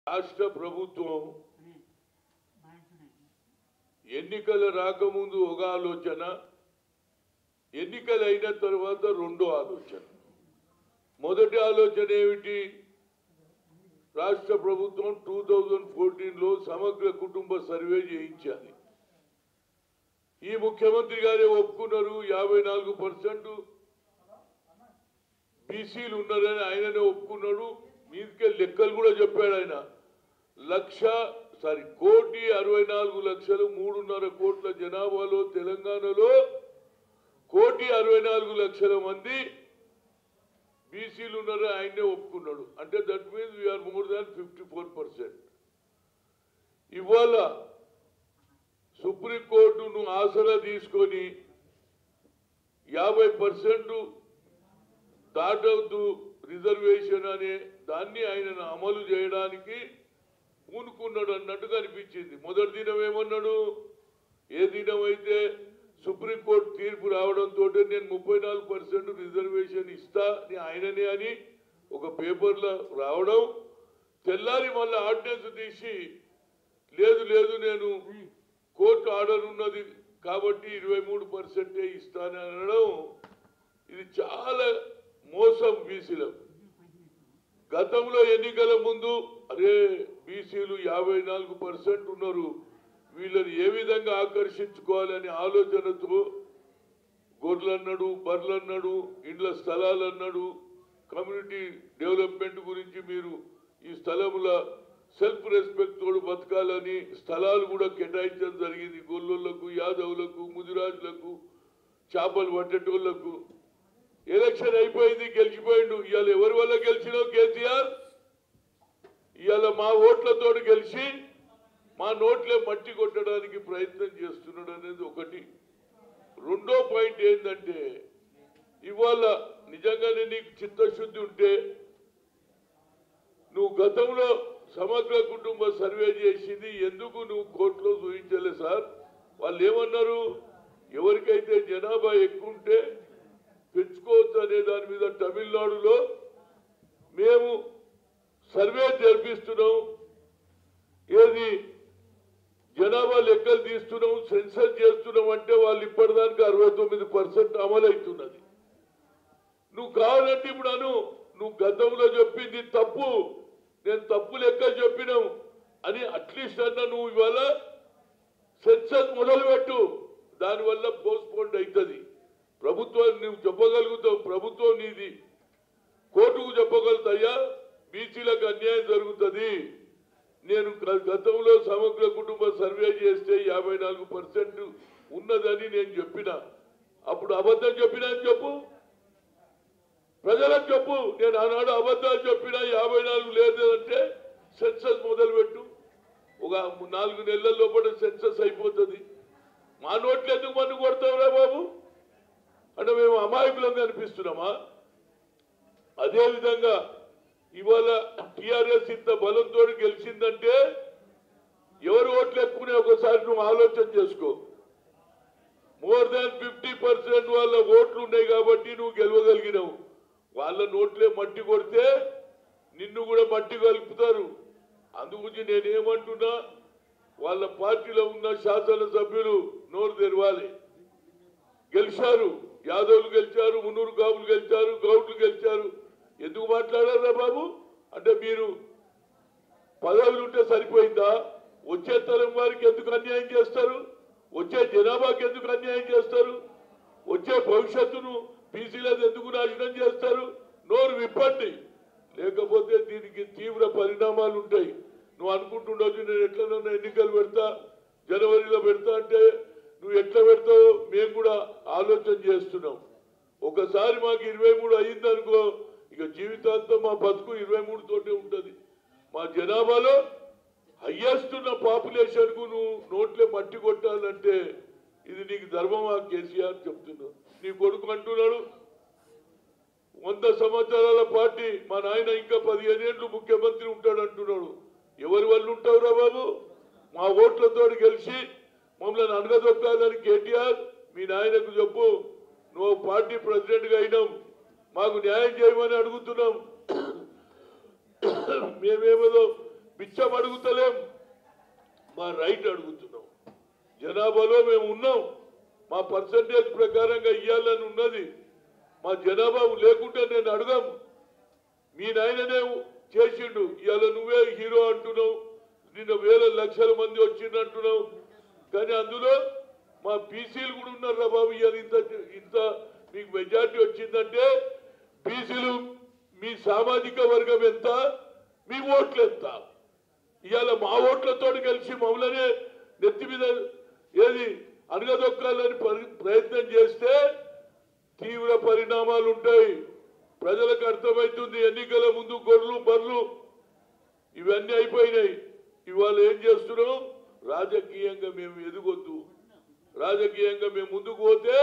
రాష్ట్ర ప్రభుత్వం ఎన్నికలు రాకముందు ఒక ఆలోచన ఎన్నికలు అయిన తర్వాత రెండో ఆలోచన మొదటి ఆలోచన ఏమిటి రాష్ట్ర ప్రభుత్వం టూ థౌజండ్ ఫోర్టీన్లో సమగ్ర కుటుంబ సర్వే చేయించాలి ఈ ముఖ్యమంత్రి గారే ఒప్పుకున్నారు యాభై నాలుగు పర్సెంట్ బీసీలు ఉన్నారని ఆయననే ఒప్పుకున్నాడు మీదికే లెక్కలు కూడా చెప్పాడు ఆయన లక్ష సారీ కోటి అరవై నాలుగు లక్షలు మూడున్నర కోట్ల జనాభాలో తెలంగాణలో కోటి అరవై నాలుగు లక్షల మంది బీసీలు ఉన్నారని ఆయనే ఒప్పుకున్నాడు అంటే that means we are more than fifty four percent ఇవాళ సుప్రీంకోర్టును ఆసరా తీసుకొని యాభై పర్సెంట్ దాటవద్దు రిజర్వేషన్ అనే దాన్ని ఆయన అమలు చేయడానికి పూనుకున్నాడు అన్నట్టుగా అనిపించింది మొదటి దినం ఏమన్నాడు ఏ దినం అయితే సుప్రీంకోర్టు తీర్పు రావడంతో నేను ముప్పై నాలుగు పర్సెంట్ రిజర్వేషన్ ఇస్తా అని ఆయననే అని ఒక పేపర్లో రావడం తెల్లారి మళ్ళీ ఆర్డినెన్స్ తీసి లేదు లేదు నేను కోర్టు ఆర్డర్ ఉన్నది కాబట్టి ఇరవై మూడు పర్సెంటే ఇస్తానని అనడం ఇది చాలా మోసం బీసీలకు గతంలో ఎన్నికల ముందు అరే బీసీలు యాభై నాలుగు పర్సెంట్ ఉన్నారు వీళ్ళని ఏ విధంగా ఆకర్షించుకోవాలని ఆలోచనతో గొర్రెలు అన్నాడు బర్రెలు అన్నాడు ఇండ్ల స్థలాలు అన్నాడు కమ్యూనిటీ డెవలప్మెంట్ గురించి మీరు ఈ స్థలముల సెల్ఫ్ రెస్పెక్ట్ తోడు బతకాలని స్థలాలు కూడా కేటాయించడం జరిగింది గొల్లోళ్లకు యాదవులకు ముదిరాజులకు చేపలు పట్టేటోళ్లకు ఎలక్షన్ అయిపోయింది గెలిచిపోయిండు ఇవాళ ఎవరి వల్ల గెలిచినావు కేసీఆర్ ఇవాళ మా ఓట్లతోటి గెలిచి మా నోట్లే మట్టి కొట్టడానికి ప్రయత్నం చేస్తున్నాడు అనేది ఒకటి రెండో పాయింట్ ఏంటంటే ఇవాళ నిజంగానే నీకు చిత్తశుద్ధి ఉంటే నువ్వు గతంలో సమగ్ర కుటుంబ సర్వే చేసింది ఎందుకు నువ్వు కోర్టులో చూపించలే సార్ వాళ్ళు ఏమన్నారు ఎవరికైతే జనాభా ఎక్కువ ఉంటే పెంచుకోవచ్చు అనే దాని మీద తమిళనాడులో మేము సర్వే జరిపిస్తున్నాం ఏది జనాభా లెక్కలు తీస్తున్నాం సెన్సర్ చేస్తున్నాం అంటే వాళ్ళు ఇప్పటిదానికి అరవై తొమ్మిది పర్సెంట్ అమలవుతున్నది నువ్వు కావాలంటే ఇప్పుడు అను నువ్వు గతంలో చెప్పింది తప్పు నేను తప్పు లెక్కలు చెప్పినాం అని అట్లీస్ట్ అన్న నువ్వు ఇవాళ సెన్సస్ మొదలుపెట్టు దానివల్ల పోస్ట్ పోన్ అవుతుంది ప్రభుత్వాన్ని నువ్వు చెప్పగలుగుతావు ప్రభుత్వం నీది కోర్టుకు చెప్పగలుగుతాయా బీసీలకు అన్యాయం జరుగుతుంది నేను గ- గతంలో సమగ్ర కుటుంబ సర్వే చేస్తే యాభై నాలుగు పర్సెంట్ ఉన్నదని నేను చెప్పిన అప్పుడు అబద్ధం చెప్పినా అని చెప్పు ప్రజలకు చెప్పు నేను ఆనాడు అబద్ధాలు చెప్పినా యాభై నాలుగు లేదు అంటే సెన్సస్ మొదలుపెట్టు ఒక నాలుగు నెలల లోపల సెన్సస్ అయిపోతుంది మా నోట్లు ఎందుకు మన్ను కొడతావురా బాబు అంటే మేము అమాయకులంగా అనిపిస్తున్నామా అదే విధంగా ఇవాళ టిఆర్ఎస్ ఇంత బలంతో గెలిచిందంటే ఎవరు ఓట్లు ఎక్కువనే ఒకసారి నువ్వు ఆలోచన చేసుకో మోర్ దాన్ ఫిఫ్టీ పర్సెంట్ వాళ్ళ ఓట్లు ఉన్నాయి కాబట్టి నువ్వు గెలవగలిగినావు వాళ్ళ నోట్లే మట్టి కొడితే నిన్ను కూడా మట్టి కలుపుతారు అందుగురించి నేనేమంటున్నా వాళ్ళ పార్టీలో ఉన్న శాసనసభ్యులు నోరు తెరవాలి గెలిచారు యాదవులు గెలిచారు మున్నూరు కాపులు గెలిచారు గౌడ్లు గెలిచారు ఎందుకు మాట్లాడారా బాబు అంటే మీరు పదవులు ఉంటే సరిపోయిందా వచ్చే తరం వారికి ఎందుకు అన్యాయం చేస్తారు వచ్చే జనాభాకి ఎందుకు అన్యాయం చేస్తారు వచ్చే భవిష్యత్తును బీసీలకు ఎందుకు నాశనం చేస్తారు నోరు విప్పండి లేకపోతే దీనికి తీవ్ర పరిణామాలు ఉంటాయి నువ్వు అనుకుంటుండొచ్చు నేను ఎట్లనన్నా ఎన్నికలు పెడతా జనవరిలో పెడతా అంటే నువ్వు ఎట్లా పెడతావో మేము కూడా ఆలోచన చేస్తున్నాం ఒకసారి మాకు ఇరవై మూడు అయిందనుకో ఇక జీవితాంతం మా బతుకు ఇరవై మూడు తోటే ఉంటుంది మా జనాభాలో హయ్యెస్ట్ ఉన్న పాపులేషన్ కు నువ్వు నోట్లే మట్టి కొట్టాలంటే ఇది నీకు ధర్మమా కేసీఆర్ చెప్తున్నా నీ కొడుకు అంటున్నాడు వంద సంవత్సరాల పార్టీ మా నాయన ఇంకా పదిహేను ఏళ్ళు ముఖ్యమంత్రి ఉంటాడు అంటున్నాడు ఎవరి వల్ల ఉంటావురా బాబు మా ఓట్లతో గెలిచి మమ్మల్ని అనగదొక్కాలని కేటీఆర్ మీ నాయనకు చెప్పు నువ్వు పార్టీ ప్రెసిడెంట్ గా అయినాం మాకు న్యాయం చేయమని అడుగుతున్నాం మేమేమో బిచ్చ అడుగుతలేం మా రైట్ అడుగుతున్నాం జనాభాలో మేము ఉన్నాం మా పర్సంటేజ్ ప్రకారంగా ఇవ్వాలని ఉన్నది మా జనాభా లేకుంటే నేను అడగం మీ నాయననే చేసిండు ఇవాళ నువ్వే హీరో అంటున్నావు నిన్న వేల లక్షల మంది వచ్చిండు అంటున్నావు కానీ అందులో మా బీసీలు కూడా ఉన్నారు రా బాబు ఇవాళ ఇంత ఇంత మీకు మెజార్టీ వచ్చిందంటే బీసీలు మీ సామాజిక వర్గం ఎంత మీ ఓట్లు ఎంత ఇవాళ మా ఓట్లతో కలిసి మమ్మల్ని నెత్తి మీద ఏది అనగదొక్కాలని పరి- ప్రయత్నం చేస్తే తీవ్ర పరిణామాలు ఉంటాయి ప్రజలకు అర్థమవుతుంది ఎన్నికల ముందు గొర్రెలు బర్రెలు ఇవన్నీ అయిపోయినాయి ఇవాళ ఏం చేస్తున్నాం రాజకీయంగా మేము ఎదుగొద్దు రాజకీయంగా మేము ముందుకు పోతే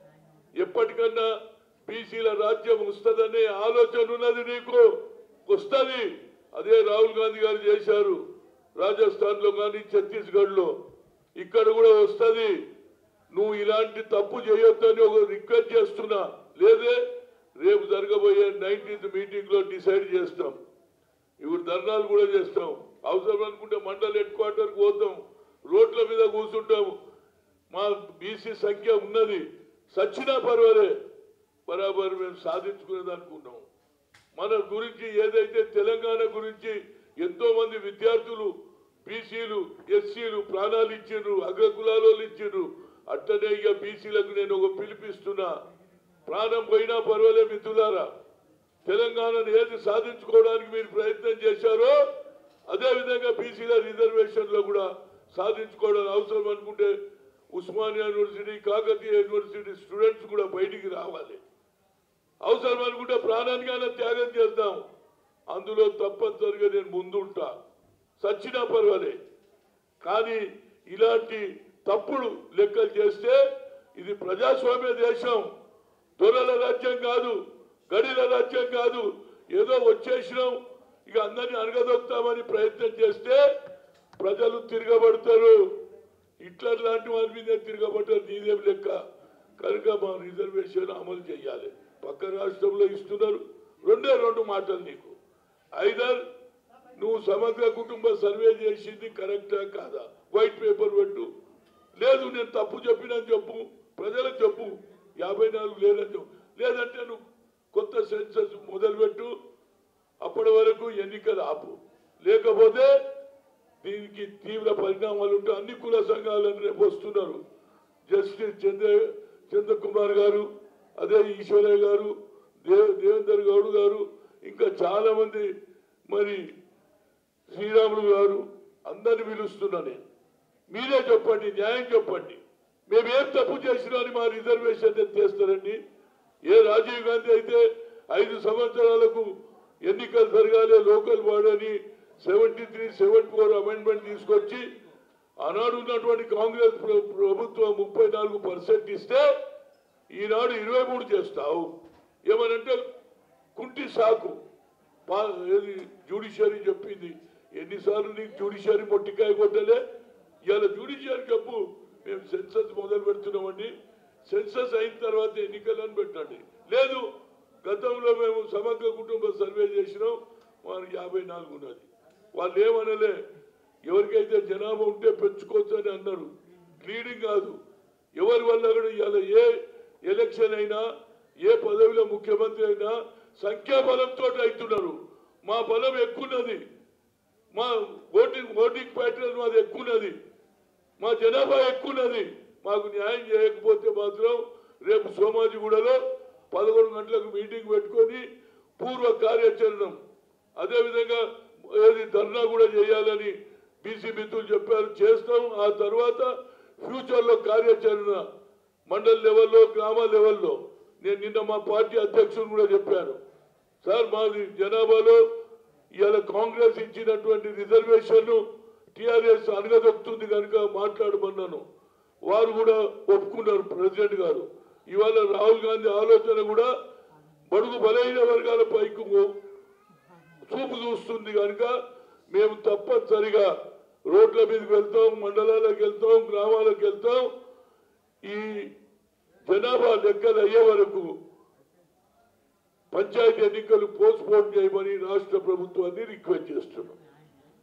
ఎప్పటికన్నా బీసీల రాజ్యం వస్తుందనే ఆలోచన ఉన్నది నీకు వస్తుంది అదే రాహుల్ గాంధీ గారు చేశారు రాజస్థాన్ లో కానీ ఛత్తీస్గఢ్ లో ఇక్కడ కూడా వస్తుంది నువ్వు ఇలాంటి తప్పు చేయొద్దని ఒక రిక్వెస్ట్ చేస్తున్నా లేదే రేపు జరగబోయే నైన్టీన్త్ మీటింగ్ లో డిసైడ్ చేస్తాం ఇప్పుడు ధర్నాలు కూడా చేస్తాం అవసరం అనుకుంటే మండల్ హెడ్ క్వార్టర్ పోతాం రోడ్ల మీద కూర్చుంటాం మా బీసీ సంఖ్య ఉన్నది సచ్చినా పర్వాలే బరాబర్ మేము సాధించుకునేది అనుకున్నాం మన గురించి ఏదైతే తెలంగాణ గురించి ఎంతో మంది విద్యార్థులు బీసీలు ఎస్సీలు ప్రాణాలు ఇచ్చిండ్రు అగ్రకులాలు ఇచ్చిండ్రు అట్లనే ఇక బీసీలకు నేను ఒక పిలిపిస్తున్నా ప్రాణం పోయినా పర్వాలే మిత్రులారా తెలంగాణను ఏది సాధించుకోవడానికి మీరు ప్రయత్నం చేశారో అదే విధంగా బీసీల రిజర్వేషన్ లో కూడా సాధించుకోవడం అవసరం అనుకుంటే Osmania university Kakatiya university students కూడా బయటికి రావాలి అవసరం అనుకుంటే ప్రాణానికైనా త్యాగం చేద్దాం అందులో తప్పనిసరిగా నేను ముందుంటా సచ్చినా పర్వాలే కానీ ఇలాంటి తప్పుడు లెక్కలు చేస్తే ఇది ప్రజాస్వామ్య దేశం దొరల రాజ్యం కాదు గడిల రాజ్యం కాదు ఏదో వచ్చేసినాం ఇక అందరినీ అనగదొక్తామని ప్రయత్నం చేస్తే ప్రజలు తిరగబడతారు హిట్లర్ లాంటి వారి మీద తిరగబడ్డారు నీదేం లెక్క కనుక మా రిజర్వేషన్ అమలు చేయాలి పక్క రాష్ట్రంలో ఇస్తున్నారు రెండే రెండు మాటలు నీకు ఐదర్ నువ్వు సమగ్ర కుటుంబ సర్వే చేసింది కరెక్టా కాదా వైట్ పేపర్ పెట్టు లేదు నేను తప్పు చెప్పినని చెప్పు ప్రజలకు చెప్పు యాభై నాలుగు లేదని చెప్పు లేదంటే నువ్వు కొత్త సెన్సస్ మొదలుపెట్టు అప్పటి వరకు ఎన్నికలు ఆపు లేకపోతే దీనికి తీవ్ర పరిణామాలు ఉంటాయి అన్ని కుల సంఘాలను రేపు వస్తున్నారు జస్టిస్ చంద్ర చంద్రకుమార్ గారు అదే ఈశ్వరయ్య గారు దేవ్ దేవేందర్ గౌడ్ గారు ఇంకా చాలా మంది మరి శ్రీరాములు గారు అందరిని పిలుస్తున్నా నేను మీరే చెప్పండి న్యాయం చెప్పండి మేము ఏం తప్పు చేసినా అని మా రిజర్వేషన్ ఎత్తేస్తారండి ఏ రాజీవ్ గాంధీ అయితే ఐదు సంవత్సరాలకు ఎన్నికలు జరగాలి local body seventy three seventy four amendment తీసుకొచ్చి ఆనాడు ఉన్నటువంటి కాంగ్రెస్ ప్ర- ప్రభుత్వం ముప్పై నాలుగు పర్సెంట్ ఇస్తే ఈనాడు ఇరవై మూడు చేస్తావు ఏమనంటే కుంటి సాకు పా- ఏది జ్యుడిషియరీ చెప్పింది ఎన్నిసార్లు నీకు జ్యుడిషియరీ మొట్టికాయ కొట్టలే ఇవాళ జ్యుడిషియరీ చెప్పు మేము సెన్సస్ మొదలు పెడుతున్నామండి సెన్సస్ అయిన తర్వాత ఎన్నికలను పెట్టండి లేదు గతంలో మేము సమగ్ర కుటుంబ సర్వే చేసినాం వారు యాభై నాలుగు ఉన్నది వాళ్ళు ఏమనలే ఎవరికైతే జనాభా ఉంటే పెంచుకోవచ్చు అని అన్నారు లీడింగ్ కాదు ఎవరి వల్ల కూడా ఇవాళ ఏ ఎలక్షన్ అయినా ఏ పదవిలో ముఖ్యమంత్రి అయినా సంఖ్యాబలంతో అవుతున్నారు మా బలం ఎక్కున్నది మా ఓటింగ్ ఓటింగ్ ప్యాటర్న్ మాది ఎక్కున్నది మా జనాభా ఎక్కున్నది మాకు న్యాయం చేయకపోతే మాత్రం రేపు సోమాజిగూడలో పదకొండు గంటలకు మీటింగ్ పెట్టుకొని పూర్వ కార్యాచరణం అదేవిధంగా ఏది ధర్నా కూడా చేయాలని బీసీ మిత్రులు చెప్పారు చేస్తాం ఆ తర్వాత ఫ్యూచర్లో కార్యాచరణ మండల్ లెవెల్లో గ్రామ లెవెల్లో నేను నిన్న మా పార్టీ అధ్యక్షుడు కూడా చెప్పాను సార్ మాది జనాభాలో ఇవాళ కాంగ్రెస్ ఇచ్చినటువంటి రిజర్వేషన్ టిఆర్ఎస్ అనగదొక్కుతుంది కనుక మాట్లాడమన్నాను వారు కూడా ఒప్పుకున్నారు ప్రెసిడెంట్ గారు ఇవాళ రాహుల్ గాంధీ ఆలోచన కూడా బడుగు బలహీన వర్గాల పైకి చూపు చూస్తుంది కనుక మేము తప్పనిసరిగా రోడ్ల మీదకి వెళ్తాం మండలాలకు వెళ్తాం గ్రామాలకు వెళ్తాం ఈ జనాభా లెక్కలు అయ్యే వరకు పంచాయతీ ఎన్నికలు పోస్ట్ పోన్ చేయమని రాష్ట్ర ప్రభుత్వాన్ని రిక్వెస్ట్ చేస్తున్నాం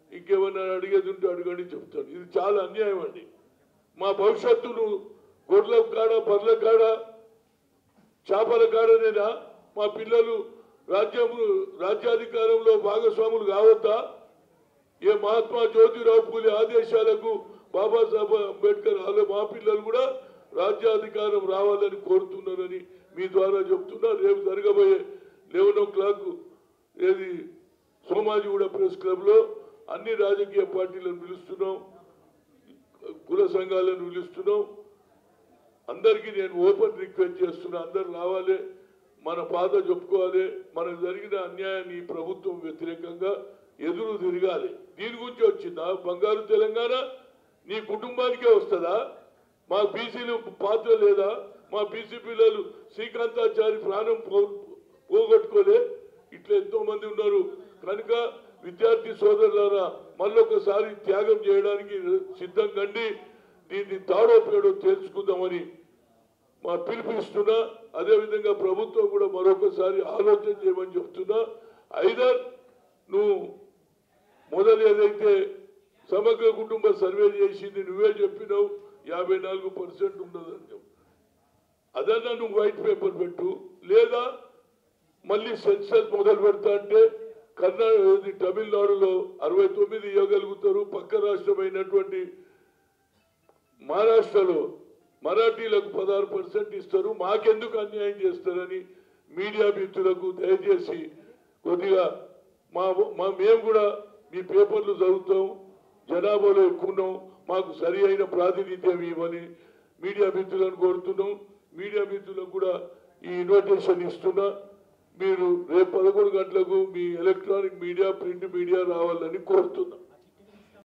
ఇంకేమన్నా అడిగేది ఉంటే అడగండి చెప్తాను ఇది చాలా అన్యాయం అండి మా భవిష్యత్తును గొడ్ల కాడ బర్ల కాడ చేపల కాడనేనా మా పిల్లలు రాజ్యము రాజ్యాధికారంలో భాగస్వాములు కావద్దా ఏ మహాత్మా జ్యోతిరావు పూలే ఆదేశాలకు బాబాసాహెబ్ అంబేద్కర్ వాళ్ళ మా పిల్లలు కూడా రాజ్యాధికారం రావాలని కోరుతున్నారని మీ ద్వారా చెప్తున్నా రేపు జరగబోయే లెవెన్ ఓ క్లాక్ ఏది సోమాజిగూడ ప్రెస్ క్లబ్ లో అన్ని రాజకీయ పార్టీలను పిలుస్తున్నాం కుల సంఘాలను పిలుస్తున్నాం అందరికీ నేను ఓపెన్ రిక్వెస్ట్ చేస్తున్నా అందరు రావాలి మన బాధ చెప్పుకోవాలి మనకు జరిగిన అన్యాయాన్ని ఈ ప్రభుత్వం వ్యతిరేకంగా ఎదురు తిరగాలి దీని గురించి వచ్చిందా బంగారు తెలంగాణ నీ కుటుంబానికే వస్తుందా మా బీసీలు పాత్ర లేదా మా బీసీ పిల్లలు శ్రీకాంతాచారి ప్రాణం పో- పోగొట్టుకోలే ఇట్లా ఎంతో మంది ఉన్నారు కనుక విద్యార్థి సోదరులారా మళ్ళొకసారి త్యాగం చేయడానికి సిద్ధం కండి దీన్ని తాడో పేడో తెలుసుకుందామని మా పిలుపునిస్తున్నా అదేవిధంగా ప్రభుత్వం కూడా మరొకసారి ఆలోచన చేయమని చెప్తున్నా ఐదర్ నువ్వు మొదలు ఏదైతే సమగ్ర కుటుంబ సర్వే చేసింది నువ్వే చెప్పినావు యాభై నాలుగు పర్సెంట్ ఉన్నదని చెప్పు అదన్నా నువ్వు వైట్ పేపర్ పెట్టు లేదా మళ్ళీ సెన్సస్ మొదలు పెడతా అంటే కర్ణాటక తమిళనాడులో అరవై తొమ్మిది ఇవ్వగలుగుతారు పక్క రాష్ట్రమైనటువంటి మహారాష్ట్రలో మరాఠీలకు పదహారు పర్సెంట్ ఇస్తారు మాకెందుకు అన్యాయం చేస్తారని మీడియా మిత్రులకు దయచేసి కొద్దిగా మా మా మేము కూడా మీ పేపర్లు చదువుతాం జనాభాలో ఎక్కువ ఉన్నాం మాకు సరి అయిన ప్రాతినిధ్యం ఇవ్వని మీడియా మిత్రులను కోరుతున్నాం మీడియా మిత్రులకు కూడా ఈ ఇన్విటేషన్ ఇస్తున్నా మీరు రేపు పదకొండు గంటలకు మీ ఎలక్ట్రానిక్ మీడియా ప్రింట్ మీడియా రావాలని కోరుతున్నా